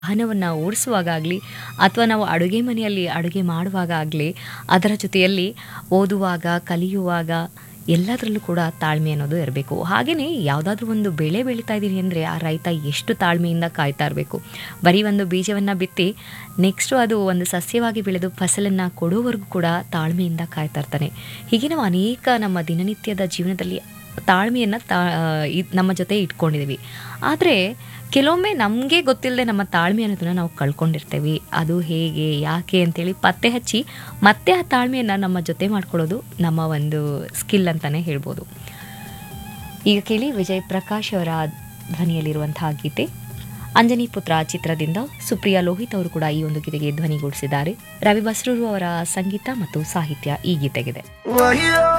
ವಾಹನವನ್ನು ಓಡಿಸುವಾಗಲಿ ಅಥವಾ ನಾವು ಅಡುಗೆ ಮನೆಯಲ್ಲಿ ಅಡುಗೆ ಮಾಡುವಾಗ ಆಗಲಿ ಅದರ ಜೊತೆಯಲ್ಲಿ ಓದುವಾಗ ಕಲಿಯುವಾಗ ಎಲ್ಲದರಲ್ಲೂ ಕೂಡ ತಾಳ್ಮೆ ಅನ್ನೋದು ಇರಬೇಕು ಹಾಗೆಯೇ ಯಾವುದಾದ್ರೂ ಒಂದು ಬೆಳೆ ಬೆಳೀತಾ ಇದ್ದೀನಿ ಅಂದರೆ ಆ ರೈತ ಎಷ್ಟು ತಾಳ್ಮೆಯಿಂದ ಕಾಯ್ತಾ ಇರಬೇಕು ಬರೀ ಒಂದು ಬೀಜವನ್ನು ಬಿತ್ತಿ ನೆಕ್ಸ್ಟು ಅದು ಒಂದು ಸಸ್ಯವಾಗಿ ಬೆಳೆದು ಫಸಲನ್ನು ಕೊಡೋವರೆಗೂ ಕೂಡ ತಾಳ್ಮೆಯಿಂದ ಕಾಯ್ತಾ ಇರ್ತಾನೆ ಹೀಗೆ ನಾವು ಅನೇಕ ನಮ್ಮ ದಿನನಿತ್ಯದ ಜೀವನದಲ್ಲಿ ತಾಳ್ಮೆಯನ್ನು ತಾ ಇದ್- ನಮ್ಮ ಜೊತೆ ಇಟ್ಕೊಂಡಿದ್ದೀವಿ ಆದರೆ ಕೆಲವೊಮ್ಮೆ ನಮಗೆ ಗೊತ್ತಿಲ್ಲದೆ ನಮ್ಮ ತಾಳ್ಮೆ ಅನ್ನೋದನ್ನ ನಾವು ಕಳ್ಕೊಂಡಿರ್ತೇವೆ ಅದು ಹೇಗೆ ಯಾಕೆ ಅಂತೇಳಿ ಪತ್ತೆ ಹಚ್ಚಿ ಮತ್ತೆ ಆ ತಾಳ್ಮೆಯನ್ನು ನಮ್ಮ ಜೊತೆ ಮಾಡ್ಕೊಳ್ಳೋದು ನಮ್ಮ ಒಂದು ಸ್ಕಿಲ್ ಅಂತಲೇ ಹೇಳ್ಬೋದು ಈಗ ಕೇಳಿ ವಿಜಯ್ ಪ್ರಕಾಶ್ ಅವರ ಧ್ವನಿಯಲ್ಲಿರುವಂತಹ ಗೀತೆ ಅಂಜನಿ ಪುತ್ರ ಚಿತ್ರದಿಂದ ಸುಪ್ರಿಯಾ ಲೋಹಿತ್ ಅವರು ಕೂಡ ಈ ಒಂದು ಗೀತೆಗೆ ಧ್ವನಿಗೂಡಿಸಿದ್ದಾರೆ ರವಿ ಬಸ್ರೂರು ಅವರ ಸಂಗೀತ ಮತ್ತು ಸಾಹಿತ್ಯ ಈ ಗೀತೆಗಿದೆ Why you